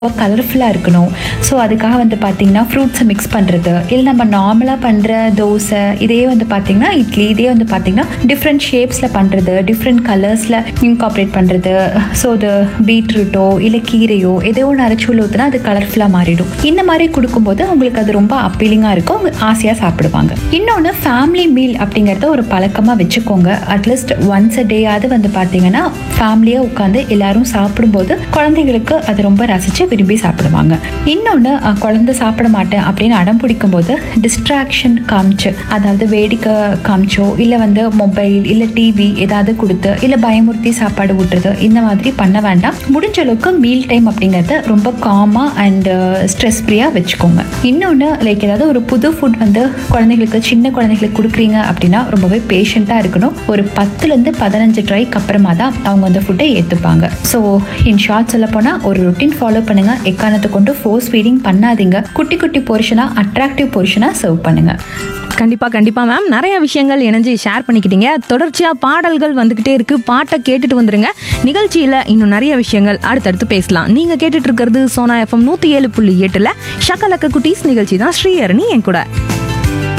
கலர்ஃபுல்லாக இருக்கணும் ஸோ அதுக்காக வந்து பார்த்தீங்கன்னா ஃப்ரூட்ஸை மிக்ஸ் பண்ணுறது இல்லை நம்ம நார்மலாக பண்ணுற தோசை இதே வந்து பார்த்தீங்கன்னா இட்லி இதே வந்து பார்த்தீங்கன்னா டிஃப்ரெண்ட் ஷேப்ஸில் பண்ணுறது டிஃப்ரெண்ட் கலர்ஸில் இன்காப்ரேட் பண்ணுறது ஸோ அது பீட்ரூட்டோ இல்லை கீரையோ ஏதோ ஒன்று அரைச்சி உள்ள ஊற்றினா அது கலர்ஃபுல்லாக மாறிடும் இந்த மாதிரி கொடுக்கும்போது அவங்களுக்கு அது ரொம்ப அப்பீலிங்காக இருக்கும் அவங்க ஆசையாக சாப்பிடுவாங்க இன்னொன்று ஃபேமிலி மீல் அப்படிங்கிறத ஒரு பழக்கமாக வச்சுக்கோங்க அட்லீஸ்ட் ஒன்ஸ் அ டேயாவது வந்து பார்த்தீங்கன்னா ஃபேமிலியாக உட்காந்து எல்லாரும் சாப்பிடும்போது குழந்தைகளுக்கு அது ரொம்ப ரசித்து விரும்பி சாப்பிடுவாங்க இன்னொன்று குழந்தை சாப்பிட மாட்டேன் அப்படின்னு அடம் பிடிக்கும் போது டிஸ்ட்ராக்ஷன் காமிச்சு அதாவது வேடிக்கை காமிச்சோ இல்லை வந்து மொபைல் இல்லை டிவி ஏதாவது கொடுத்து இல்லை பயமுறுத்தி சாப்பாடு ஊட்டுறது இந்த மாதிரி பண்ண வேண்டாம் முடிஞ்ச அளவுக்கு மீல் டைம் அப்படிங்கிறத ரொம்ப காமாக அண்ட் ஸ்ட்ரெஸ் ஃப்ரீயாக வச்சுக்கோங்க இன்னொன்று லைக் ஏதாவது ஒரு புது ஃபுட் வந்து குழந்தைகளுக்கு சின்ன குழந்தைகளுக்கு கொடுக்குறீங்க அப்படின்னா ரொம்பவே பேஷண்ட்டாக இருக்கணும் ஒரு பத்துலேருந்து பதினஞ்சு ட்ரைக்கு அப்புறமா தான் அவங்க அந்த ஃபுட்டை ஏற்றுப்பாங்க ஸோ இன் ஷார்ட் சொல்ல போனால் ஒரு ரொட்டீன் ஃபாலோ பண்ணுங்க எக்காரணத்தை கொண்டு ஃபோர்ஸ் ஃபீடிங் பண்ணாதீங்க குட்டி குட்டி போர்ஷனாக அட்ராக்டிவ் போர்ஷனாக சர்வ் பண்ணுங்க கண்டிப்பா கண்டிப்பா மேம் நிறைய விஷயங்கள் இணைஞ்சு ஷேர் பண்ணிக்கிட்டீங்க தொடர்ச்சியா பாடல்கள் வந்துகிட்டே இருக்கு பாட்டை கேட்டுட்டு வந்துருங்க நிகழ்ச்சியில இன்னும் நிறைய விஷயங்கள் அடுத்தடுத்து பேசலாம் நீங்க கேட்டுட்டு இருக்கிறது சோனா எஃப்எம் நூத்தி ஏழு புள்ளி எட்டுல ஷக்கலக்க குட்டீஸ் நிகழ்ச்சி தான் ஸ்ரீஹரணி என் கூட